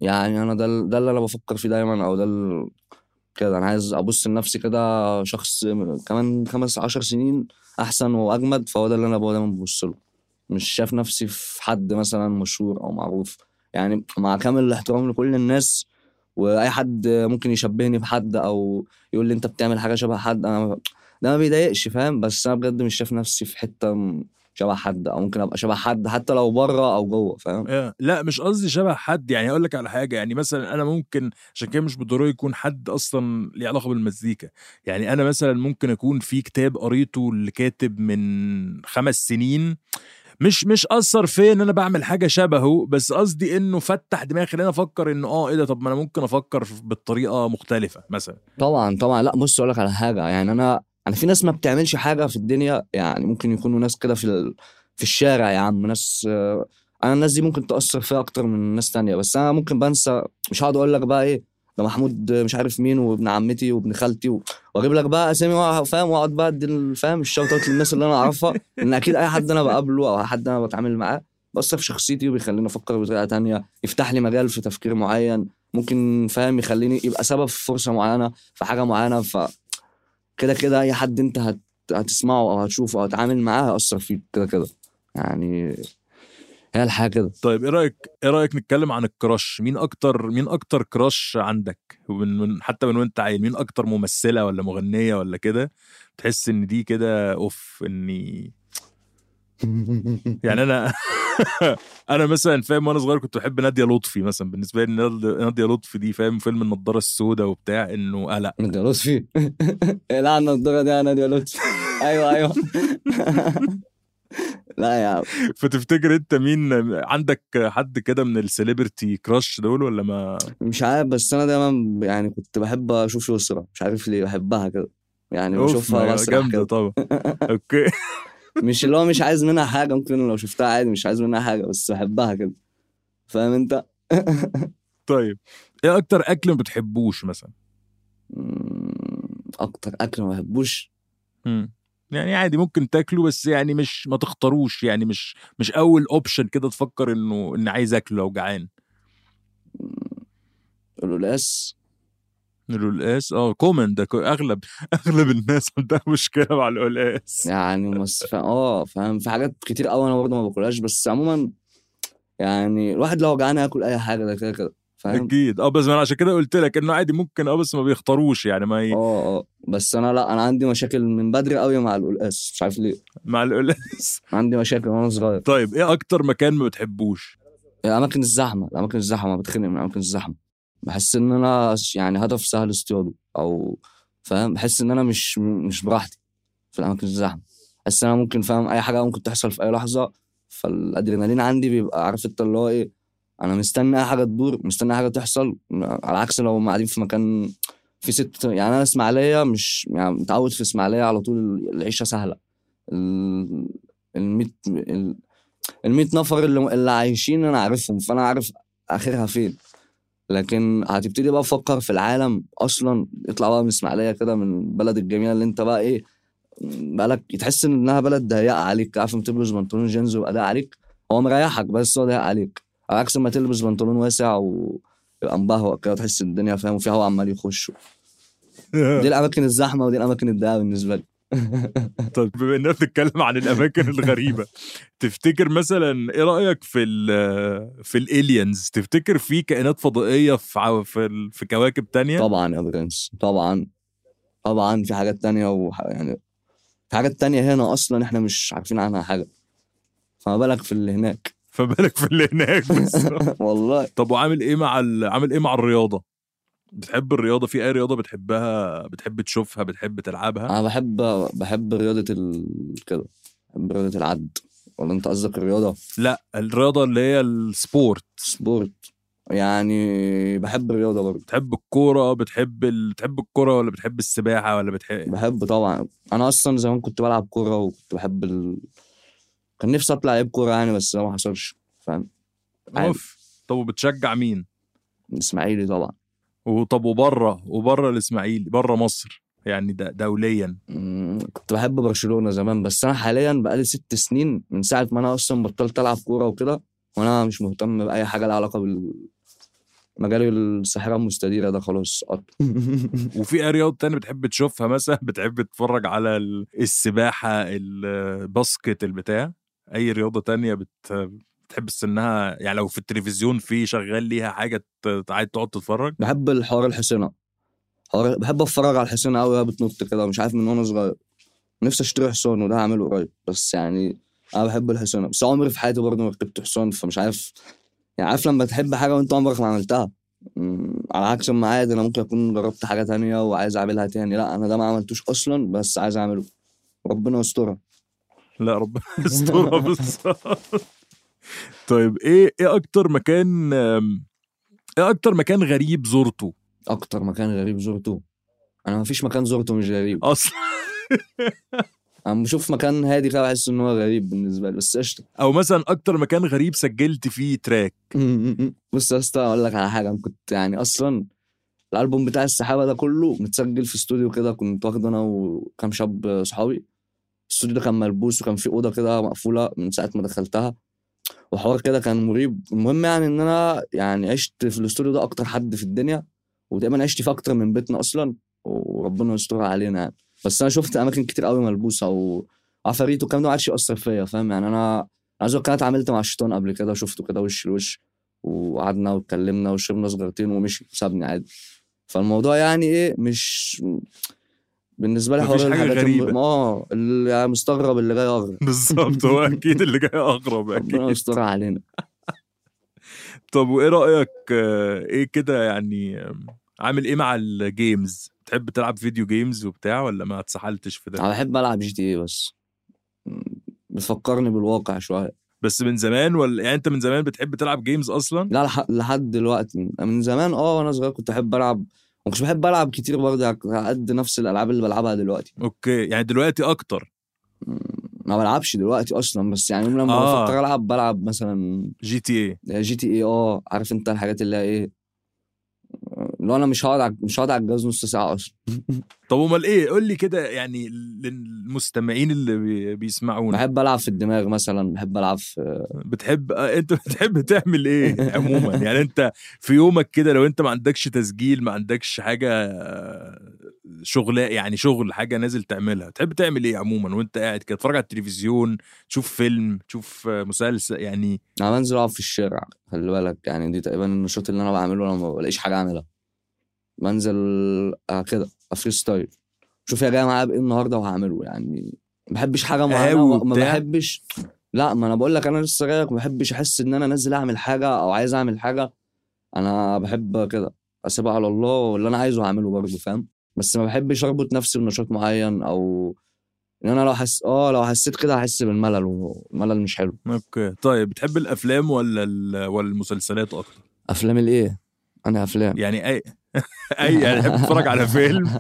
يعني انا ده ال- ده اللي انا بفكر فيه دايما او ده ال- كده انا عايز ابص لنفسي كده شخص كمان خمس عشر سنين احسن واجمد فهو ده اللي انا دايما ببص له مش شايف نفسي في حد مثلا مشهور او معروف يعني مع كامل الاحترام لكل الناس واي حد ممكن يشبهني بحد او يقول لي انت بتعمل حاجه شبه حد انا ده ما بيضايقش فاهم بس انا بجد مش شايف نفسي في حته م- شبه حد او ممكن ابقى شبه حد حتى لو بره او جوه فاهم آه، لا مش قصدي شبه حد يعني اقول لك على حاجه يعني مثلا انا ممكن عشان كده مش بالضروره يكون حد اصلا ليه علاقه بالمزيكا يعني انا مثلا ممكن اكون في كتاب قريته اللي كاتب من خمس سنين مش مش اثر فيا ان انا بعمل حاجه شبهه بس قصدي انه فتح دماغي خلاني افكر انه اه ايه ده طب ما انا ممكن افكر بالطريقه مختلفه مثلا طبعا طبعا لا بص اقول لك على حاجه يعني انا انا في ناس ما بتعملش حاجه في الدنيا يعني ممكن يكونوا ناس كده في ال... في الشارع يا عم ناس آه، انا الناس دي ممكن تاثر فيها اكتر من ناس تانية بس انا ممكن بنسى مش هقعد اقول لك بقى ايه ده محمود مش عارف مين وابن عمتي وابن خالتي و... واجيب لك بقى اسامي وأ- فاهم واقعد بقى ادي ال- فاهم الشوت اوت للناس اللي انا اعرفها ان اكيد اي حد انا بقابله او حد انا بتعامل معاه بيأثر في شخصيتي وبيخليني افكر بطريقه تانية يفتح لي مجال في تفكير معين ممكن فاهم يخليني يبقى سبب في فرصه معينه في حاجه معينه ف كده كده اي حد انت هت... هتسمعه او هتشوفه او هتعامل معاه هيأثر فيك كده كده يعني هي الحاجه كده طيب ايه رايك ايه رايك نتكلم عن الكراش مين اكتر مين اكتر كراش عندك من, من حتى من وانت عيل مين اكتر ممثله ولا مغنيه ولا كده تحس ان دي كده اوف اني يعني انا انا مثلا فاهم وانا صغير كنت بحب ناديه لطفي مثلا بالنسبه لي ناد- ناديه لطفي دي فاهم فيلم النضاره السوداء وبتاع انه اه لا نادية لطفي لا النضاره دي يا نادية لطفي ايوه ايوه لا يا عم فتفتكر انت مين عندك حد كده من السليبرتي كراش دول ولا ما مش عارف بس انا دايما يعني كنت بحب اشوف يسرا مش عارف ليه بحبها كده يعني أوف، بشوفها ما بسرح جامده كده طبعا اوكي مش اللي هو مش عايز منها حاجه ممكن لو شفتها عادي مش عايز منها حاجه بس بحبها كده فاهم انت طيب ايه اكتر اكل ما بتحبوش مثلا مم، اكتر اكل ما بحبوش مم. يعني عادي ممكن تاكله بس يعني مش ما تختاروش يعني مش مش اول اوبشن كده تفكر انه ان عايز اكله لو جعان القلقاس القلقاس اه كومن ده كو- اغلب اغلب الناس عندها مشكله مع القلقاس يعني بس فا... اه فاهم في حاجات كتير قوي انا برضه ما باكلهاش بس عموما يعني الواحد لو جعان ياكل اي حاجه ده كده كده فاهم اكيد اه بس انا عشان كده قلت لك انه عادي ممكن اه بس ما بيختاروش يعني ما ي... اه اه بس انا لا انا عندي مشاكل من بدري قوي مع القلقاس مش عارف ليه مع القلقاس عندي مشاكل وانا صغير طيب ايه اكتر مكان ما بتحبوش الاماكن الزحمه الاماكن الزحمه بتخنق من الاماكن الزحمه بحس ان انا ش- يعني هدف سهل اصطياده او فاهم بحس ان انا مش مش براحتي في الاماكن الزحمه بحس ان انا ممكن فاهم اي حاجه ممكن تحصل في اي لحظه فالادرينالين عندي بيبقى عارف انت اللي هو ايه انا مستني اي حاجه تدور مستني اي حاجه تحصل على عكس لو هم قاعدين في مكان في ست يعني انا اسماعيليه مش يعني متعود في اسماعيليه على طول العيشه سهله ال الميت ال ال نفر اللي, اللي عايشين انا عارفهم فانا عارف اخرها فين لكن هتبتدي بقى تفكر في العالم اصلا اطلع بقى من اسماعيليه كده من البلد الجميله اللي انت بقى ايه بقالك تحس انها بلد ضيقه عليك عارف لما تلبس بنطلون جينز ويبقى ضيق عليك هو مريحك بس هو ضيق عليك على عكس ما تلبس بنطلون واسع ويبقى مبهوأ كده تحس الدنيا فاهم وفي هوا عمال يخش دي الاماكن الزحمه ودي الاماكن الضيقه بالنسبه لي طيب بما اننا بنتكلم عن الاماكن الغريبه تفتكر مثلا ايه رايك في ال في الالينز تفتكر في كائنات فضائيه في عو- في, ال- في كواكب تانية طبعا يا برنس طبعا طبعا في حاجات تانية وح... يعني في حاجات تانية هنا أصلا إحنا مش عارفين عنها حاجة فما بالك في اللي هناك فبالك في اللي هناك بس والله طب وعامل ايه مع ال... عامل ايه مع الرياضه بتحب الرياضه في اي رياضه بتحبها بتحب تشوفها بتحب تلعبها أنا بحب بحب رياضة ال... كده بحب رياضة العد ولا أنت قصدك الرياضة لا الرياضه اللي هي السبورت سبورت يعني بحب الرياضة برضه بتحب الكوره بتحب ال... بتحب الكوره ولا بتحب السباحه ولا بتحب بحب طبعا أنا أصلا زمان كنت بلعب كورة وكنت بحب ال... كان نفسي أطلع لعيب كورة يعني بس ده ما حصلش فاهم عادي. اوف طب وبتشجع مين الإسماعيلي طبعا وطب وبره وبره الاسماعيلي بره مصر يعني ده دوليا مم، كنت بحب برشلونة زمان بس أنا حاليا بقالي ست سنين من ساعة ما أنا أصلا بطلت ألعب كورة وكده وأنا مش مهتم بأي حاجة لها علاقة بال مجال الساحره المستديره ده خلاص سقط وفي اي رياضه تانية بتحب تشوفها مثلا بتحب تتفرج على ال- السباحه الباسكت البتاع اي رياضه تانية بت بتحب انها يعني لو في التلفزيون في شغال ليها حاجه ت- عايز تقعد تتفرج بحب الحوار الحصينه حوار بحب اتفرج على الحصينه قوي وهي بتنط كده مش عارف من وانا صغير نفسي اشتري حصان وده هعمله قريب بس يعني انا بحب الحصينه بس عمري في حياتي برضه ما ركبت حصان فمش عارف يعني عارف لما تحب حاجه وانت عمرك ما عملتها أمم، على عكس ما عادي انا ممكن اكون جربت حاجه تانية وعايز اعملها تاني لا انا ده ما عملتوش اصلا بس عايز اعمله ربنا يسترها لا ربنا يسترها بالظبط طيب ايه ايه اكتر مكان أم، ايه اكتر مكان غريب زرته اكتر مكان غريب زرته انا ما فيش مكان زرته مش غريب اصلا انا بشوف مكان هادي كده بحس ان هو غريب بالنسبه لي بس قشطه او مثلا اكتر مكان غريب سجلت فيه تراك بص يا اسطى اقول لك على حاجه انا كنت يعني اصلا الالبوم بتاع السحابه ده كله متسجل في استوديو كده كنت واخده انا وكام شاب صحابي الاستوديو ده كان ملبوس وكان فيه اوضه كده مقفوله من ساعه ما دخلتها وحوار كده كان مريب المهم يعني ان انا يعني عشت في الاستوديو ده اكتر حد في الدنيا وتقريبا عشت فيه اكتر من بيتنا اصلا وربنا يسترها علينا يعني بس انا شفت اماكن كتير قوي ملبوسه وعفاريت والكلام ده ما عادش ياثر فيا فاهم يعني انا عايز اقول لك انا اتعاملت مع الشيطان قبل كده شفته كده وش لوش وقعدنا واتكلمنا وشربنا سجارتين ومشي سابني عادي فالموضوع يعني ايه مش بالنسبه لي مفيش حوار حاجة الحاجات غريبة. الم- اه اللي يعني مستغرب اللي جاي اغرب بالظبط هو اكيد اللي جاي اغرب ربنا اكيد يستر علينا طب وايه رايك آه، ايه كده يعني آم، عامل ايه مع الجيمز تحب تلعب فيديو جيمز وبتاع ولا ما اتسحلتش في انا ده بحب العب جي تي اي بس م- بتفكرني بالواقع شويه بس من زمان ولا يعني انت من زمان بتحب تلعب جيمز اصلا لا لح- لحد دلوقتي من زمان اه وانا صغير كنت بحب العب ما كنتش بحب العب كتير برضه على قد نفس الالعاب اللي بلعبها دلوقتي اوكي يعني دلوقتي اكتر م- ما بلعبش دلوقتي اصلا بس يعني لما آه. بفكر العب بلعب مثلا جي تي اي جي تي اي اه عارف انت الحاجات اللي هي ايه لو انا مش هقعد على- مش هقعد على الجهاز نص ساعه اصلا طب امال ايه قول لي كده يعني للمستمعين اللي بي- بيسمعونا بحب العب في الدماغ مثلا بحب العب في بتحب آه، انت بتحب تعمل ايه عموما يعني انت في يومك كده لو انت ما عندكش تسجيل ما عندكش حاجه آه، شغل يعني شغل حاجه نازل تعملها تحب تعمل ايه عموما وانت قاعد كده تتفرج على التلفزيون تشوف فيلم تشوف آه، مسلسل يعني انا بنزل العب في الشارع خلي بالك يعني دي تقريبا النشاط اللي انا بعمله لما ما بلاقيش حاجه اعملها بنزل آه كده افري ستايل شوف هي جايه معايا بايه النهارده وهعمله يعني ما بحبش حاجه معينه قهاوي وما وبتاع؟ بحبش لا ما انا بقول لك انا لسه جايك ما بحبش احس ان انا نازل اعمل حاجه او عايز اعمل حاجه انا بحب كده اسيبها على الله واللي انا عايزه هعمله برضه فاهم بس ما بحبش اربط نفسي بنشاط معين او ان انا لو حس اه لو حسيت كده هحس بالملل والملل مش حلو اوكي طيب بتحب الافلام ولا ال- ولا المسلسلات اكتر افلام الايه انا افلام يعني اي اي يعني تحب تتفرج على فيلم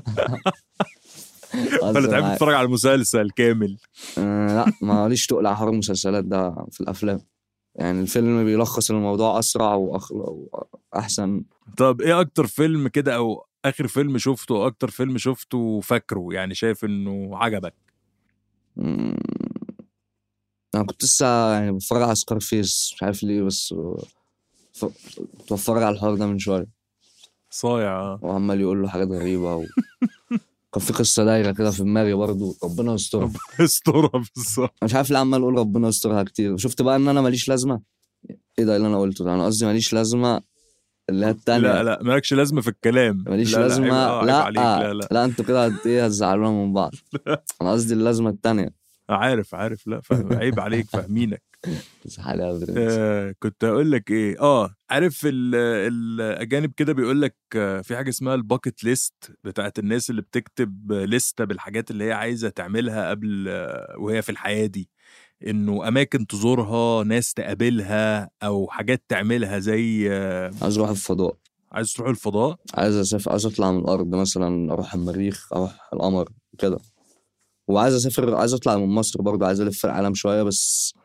ولا تحب تتفرج على مسلسل كامل آه لا ماليش تقل على حوار المسلسلات ده في الافلام يعني الفيلم بيلخص الموضوع اسرع وأخل... واحسن طب ايه اكتر فيلم كده او اخر فيلم شفته او اكتر فيلم شفته فاكره يعني شايف انه عجبك مم. انا كنت لسه يعني بتفرج على سكار فيس مش عارف ليه بس ف... كنت بتفرج على الحوار ده من شويه صايع آه. وعمال يقول له حاجات غريبه و... كان في قصه دايره كده في دماغي برضه ربنا يسترها اسطوره بالظبط أنا مش عارف ليه عمال اقول ربنا يسترها كتير شفت بقى ان انا ماليش لازمه ايه ده اللي انا قلته ده انا قصدي ماليش لازمه اللي هي التانية لا لا مالكش لازمه في الكلام ماليش لا لا، لازمه عيب- آه، عيب لا عليك لا لا لا انتوا كده هت- ايه هتزعلونا من بعض انا قصدي اللازمه التانية عارف عارف لا فاهم عيب عليك فاهمينك تزعل يا برنس آه كنت هقول لك ايه اه عارف ال- الاجانب كده بيقول لك آه، في حاجه اسمها الباكت ليست بتاعت الناس اللي بتكتب لستة بالحاجات اللي هي عايزه تعملها قبل آه، وهي في الحياه دي انه اماكن تزورها ناس تقابلها او حاجات تعملها زي آه، عايز اروح الفضاء عايز تروح الفضاء عايز اسافر عايز اطلع من الارض مثلا اروح المريخ اروح القمر كده وعايز اسافر عايز اطلع من مصر برضه عايز الف العالم شويه بس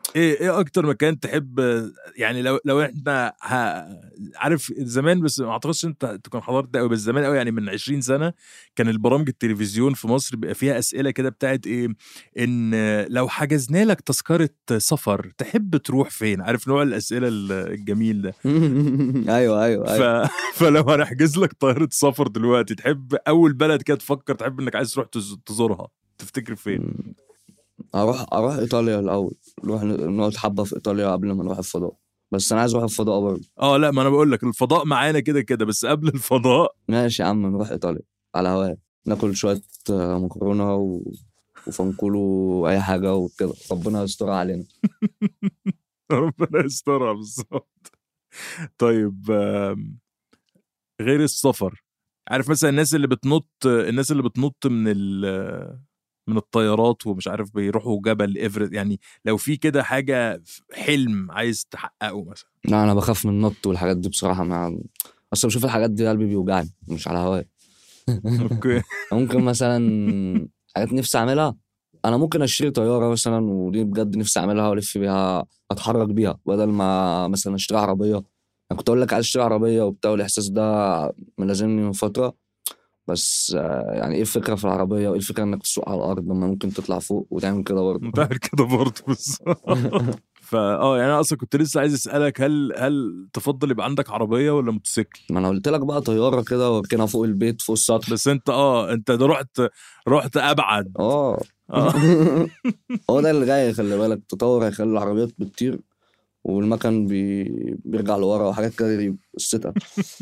ايه ايه اكتر مكان تحب يعني لو لو احنا ها عارف زمان بس ما اعتقدش انت تكون حضرت ده قوي بس زمان قوي يعني من 20 سنه كان البرامج التلفزيون في مصر بيبقى فيها اسئله كده بتاعت ايه ان لو حجزنا لك تذكره سفر تحب تروح فين عارف نوع الاسئله الجميل ده ايوه ايوه ف... ايوه فلو هنحجز لك طياره سفر دلوقتي تحب اول بلد كده تفكر تحب انك عايز تروح تز- تزورها تفتكر فين اروح اروح ايطاليا الاول نروح نقعد حبه في ايطاليا قبل ما نروح الفضاء بس انا عايز اروح الفضاء برضه اه لا ما انا بقول لك الفضاء معانا كده كده بس قبل الفضاء ماشي يا عم نروح ايطاليا على هواها ناكل شويه آه، مكرونه و... وفنكولو اي حاجه وكده ربنا يسترها علينا ربنا يسترها بالظبط طيب آم، غير السفر عارف مثلا الناس اللي بتنط الناس اللي بتنط من ال من الطيارات ومش عارف بيروحوا جبل ايفرست يعني لو في كده حاجه حلم عايز تحققه مثلا لا انا بخاف من النط والحاجات دي بصراحه ما اصلا بشوف الحاجات دي قلبي بيوجعني مش على هواي اوكي ممكن مثلا حاجات نفسي اعملها انا ممكن اشتري طياره مثلا ودي بجد نفسي اعملها والف بيها اتحرك بيها بدل ما مثلا اشتري عربيه انا كنت اقول لك عايز اشتري عربيه وبتاع والاحساس ده ملازمني من فتره بس آه، يعني ايه الفكره في العربيه وايه الفكره انك تسوق على الارض لما ممكن تطلع فوق وتعمل كده برضه انت عارف كده برضه بالظبط فا اه يعني انا اصلا كنت لسه عايز اسالك هل هل تفضل يبقى عندك عربيه ولا موتوسيكل ما انا قلت لك بقى طياره كده واركنها فوق البيت فوق السطح بس انت اه انت ده رحت رحت ابعد اه اه هو ده اللي جاي خلي بالك التطور هيخلي العربيات بتطير والمكن بي... بيرجع لورا وحاجات كده غريبة قصتها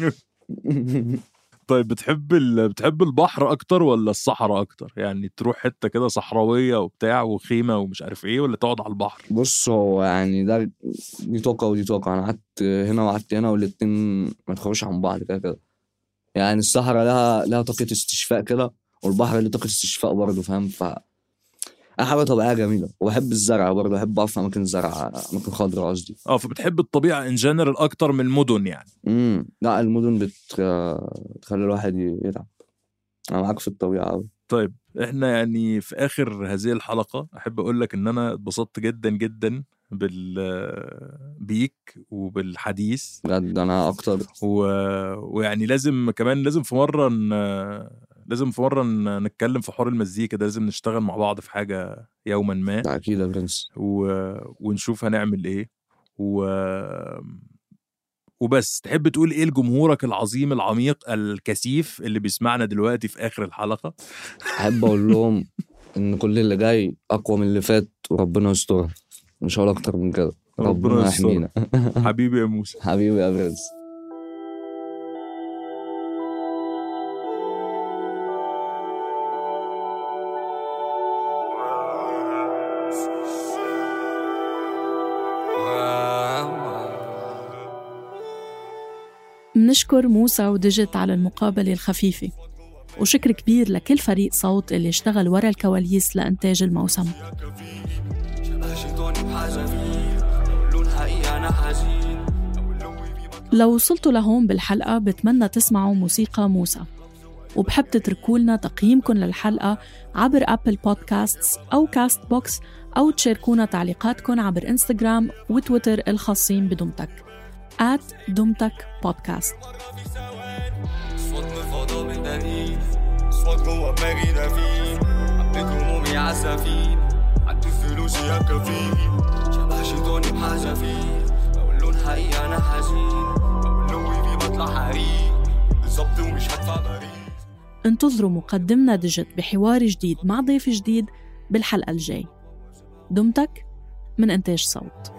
طيب بتحب ال... بتحب البحر اكتر ولا الصحراء اكتر يعني تروح حته كده صحراويه وبتاع وخيمه ومش عارف ايه ولا تقعد على البحر بص هو يعني ده دي طاقة ودي طاقة أنا قعدت هنا وقعدت هنا والاتنين ما يتخافوش عن بعض كده كده يعني الصحراء لها لها طاقة استشفاء كده والبحر له طاقة استشفاء برضه فاهم ف أنا حاجة طبيعية جميلة وبحب الزرع برضه بحب أقف في أماكن زرع أماكن خضراء قصدي اه فبتحب الطبيعه ان جنرال اكتر من المدن يعني امم لا المدن بت... بتخلي الواحد يتعب أنا معاك في الطبيعة أوي طيب احنا يعني في اخر هذه الحلقه احب اقول لك ان انا اتبسطت جدا جدا بال بيك وبالحديث بجد أنا أكتر و... ويعني لازم كمان لازم في مره ن... لازم في مره ن- نتكلم في حوار المزيكا ده لازم نشتغل مع بعض في حاجه يوما ما ده أكيد يا برنس و... ونشوف هنعمل ايه و... وبس تحب تقول ايه لجمهورك العظيم العميق الكثيف اللي بيسمعنا دلوقتي في اخر الحلقه أحب أقول لهم إن كل اللي جاي أقوى من اللي فات وربنا يسترها مش هقول أكتر من كده ربنا ربنا يسترها. يحمينا حبيبي يا موسى حبيبي يا برنس منشكر موسى وديجيت على المقابلة الخفيفة وشكر كبير لكل فريق صوت اللي اشتغل ورا الكواليس لإنتاج الموسم شبه شيطاني بحاجة فيه لون حقيقي أنا حزين لو وصلتوا لهون بالحلقة بتمنى تسمعوا موسيقى موسى وبحب تتركوا لنا تقييمكم للحلقة عبر أبل بودكاستس أو كاست بوكس أو تشاركونا تعليقاتكم عبر إنستغرام وتويتر الخاصين بدمتك at دمتك بودكاست صوت من فضا من دليل صوت جوه دماغي دفين حبيت همومي عسافين عدي فلوسي يا كفيل شبه شيطاني بحاجة فيه بقول لون حقيقي أنا حزين بقول لوي فيه بطلع حريق بالظبط ومش هدفع بريد انتظروا مقدمنا ديجيت بحوار جديد مع ضيف جديد بالحلقة الجاي دمتك من إنتاج صوت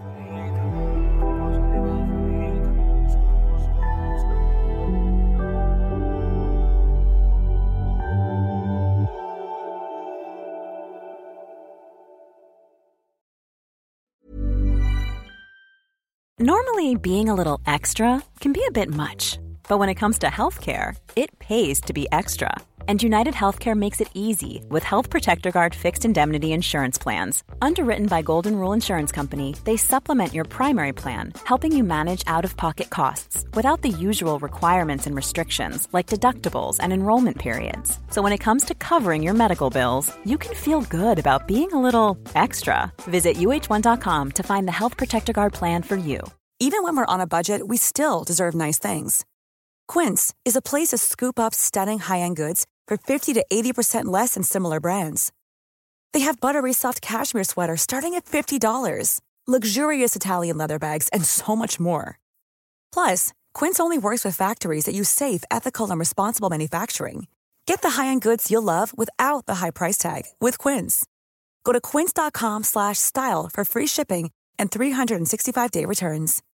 Normally, being a little extra can be a bit much, but when it comes to healthcare, it pays to be extra. And United Healthcare makes it easy with Health Protector Guard fixed indemnity insurance plans. Underwritten by Golden Rule Insurance Company, they supplement your primary plan, helping you manage out of pocket costs without the usual requirements and restrictions like deductibles and enrollment periods. So when it comes to covering your medical bills, you can feel good about being a little extra. Visit uh1.com to find the Health Protector Guard plan for you. Even when we're on a budget, we still deserve nice things. Quince is a place to scoop up stunning high end goods for 50 to 80% less than similar brands. They have buttery soft cashmere sweaters starting at $50, luxurious Italian leather bags, and so much more. Plus, Quince only works with factories that use safe, ethical, and responsible manufacturing. Get the high-end goods you'll love without the high price tag with Quince. Go to quince.com/style for free shipping and 365-day returns.